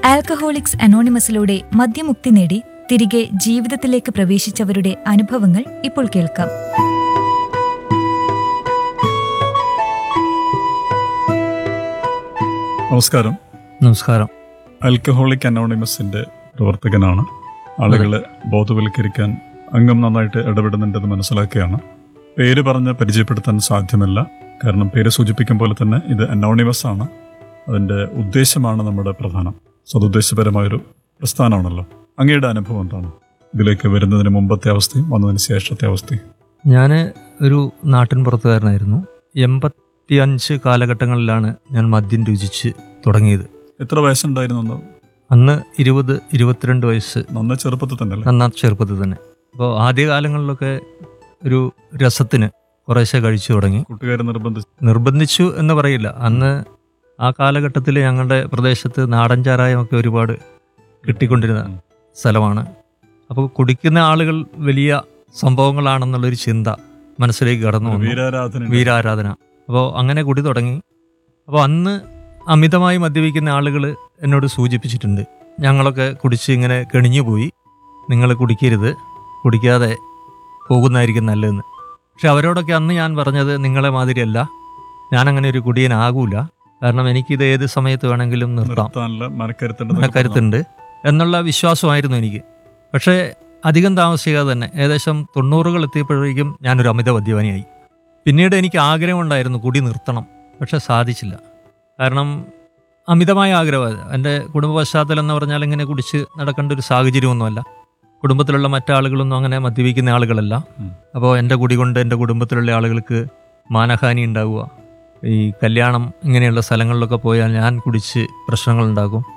Alcoholics അനോണിമസിലൂടെ മദ്യമുക്തി നേടി തിരികെ ജീവിതത്തിലേക്ക് പ്രവേശിച്ചവരുടെ അനുഭവങ്ങൾ ഇപ്പോൾ കേൾക്കാം നമസ്കാരം നമസ്കാരം ആൽക്കഹോളിക് അനോണിമസിന്റെ പ്രവർത്തകനാണ് ആളുകളെ ബോധവൽക്കരിക്കാൻ അംഗം നന്നായിട്ട് ഇടപെടുന്നുണ്ടെന്ന് മനസ്സിലാക്കുകയാണ് പേര് പറഞ്ഞ് പരിചയപ്പെടുത്താൻ സാധ്യമല്ല കാരണം പേര് സൂചിപ്പിക്കും പോലെ തന്നെ ഇത് അനോണിമസ് ആണ് അതിന്റെ ഉദ്ദേശമാണ് നമ്മുടെ പ്രധാനം സതുദ്ദേശപരമായൊരു പ്രസ്ഥാനമാണല്ലോ അങ്ങയുടെ അനുഭവം എന്താണ് ഇതിലേക്ക് വരുന്നതിന് മുമ്പത്തെ അവസ്ഥയും വന്നതിന് ശേഷത്തെ അവസ്ഥയും ഞാൻ ഒരു നാട്ടിൻ പുറത്തുകാരനായിരുന്നു എൺപത്തിയഞ്ച് കാലഘട്ടങ്ങളിലാണ് ഞാൻ മദ്യം രുചിച്ച് തുടങ്ങിയത് എത്ര വയസ്സുണ്ടായിരുന്നു അന്ന് അന്ന് ഇരുപത് ഇരുപത്തിരണ്ട് വയസ്സ് നന്ന ചെറുപ്പത്തിൽ തന്നെ അല്ലേ നന്നാ ചെറുപ്പത്തിൽ തന്നെ അപ്പോൾ ആദ്യകാലങ്ങളിലൊക്കെ ഒരു രസത്തിന് കുറേശ്ശെ കഴിച്ചു തുടങ്ങി കൂട്ടുകാർ നിർബന്ധിച്ച് നിർബന്ധിച്ചു എന്ന് പറയില്ല അന്ന് ആ കാലഘട്ടത്തിൽ ഞങ്ങളുടെ പ്രദേശത്ത് നാടൻ ചാരായമൊക്കെ ഒരുപാട് കിട്ടിക്കൊണ്ടിരുന്ന ഉം. സ്ഥലമാണ് അപ്പോൾ കുടിക്കുന്ന ആളുകൾ വലിയ സംഭവങ്ങളാണെന്നുള്ളൊരു ചിന്ത മനസ്സിലേക്ക് കടന്നു വന്നു വീരാരാധന വീരാരാധന അപ്പോൾ അങ്ങനെ കുടി തുടങ്ങി അപ്പോൾ അന്ന് അമിതമായി മദ്യപിക്കുന്ന ആളുകൾ എന്നോട് സൂചിപ്പിച്ചിട്ടുണ്ട് ഞങ്ങളൊക്കെ കുടിച്ച് ഇങ്ങനെ കെണിഞ്ഞു പോയി നിങ്ങൾ കുടിക്കരുത് കുടിക്കാതെ പോകുന്നതായിരിക്കും നല്ലതെന്ന് പക്ഷെ അവരോടൊക്കെ അന്ന് ഞാൻ പറഞ്ഞത് നിങ്ങളെ മാതിരിയല്ല ഞാനങ്ങനെ ഒരു കുടിയനാകൂല കാരണം എനിക്കിത് ഏത് സമയത്ത് വേണമെങ്കിലും നിർത്താം നിർത്താനുള്ള മനക്കരുത്തുണ്ട് കരുത്തുണ്ട് എന്നുള്ള വിശ്വാസമായിരുന്നു എനിക്ക് പക്ഷേ അധികം താമസിക്കാതെ തന്നെ ഏകദേശം തൊണ്ണൂറുകൾ എത്തിയപ്പോഴേക്കും ഞാനൊരു അമിത മദ്യപാനിയായി പിന്നീട് എനിക്ക് ആഗ്രഹമുണ്ടായിരുന്നു കുടി നിർത്തണം പക്ഷെ സാധിച്ചില്ല കാരണം അമിതമായ ആഗ്രഹം എൻ്റെ കുടുംബ പശ്ചാത്തലം എന്ന് പറഞ്ഞാൽ ഇങ്ങനെ കുടിച്ച് നടക്കേണ്ട ഒരു സാഹചര്യമൊന്നുമല്ല കുടുംബത്തിലുള്ള മറ്റാളുകളൊന്നും അങ്ങനെ മദ്യപിക്കുന്ന ആളുകളല്ല ഉം. അപ്പോൾ എൻ്റെ കുടി കൊണ്ട് എൻ്റെ കുടുംബത്തിലുള്ള ആളുകൾക്ക് മാനഹാനി ഉണ്ടാവുക ഈ കല്യാണം ഇങ്ങനെയുള്ള സ്ഥലങ്ങളിലൊക്കെ പോയാൽ ഞാൻ കുടിച്ച് പ്രശ്നങ്ങൾ ഉണ്ടാക്കും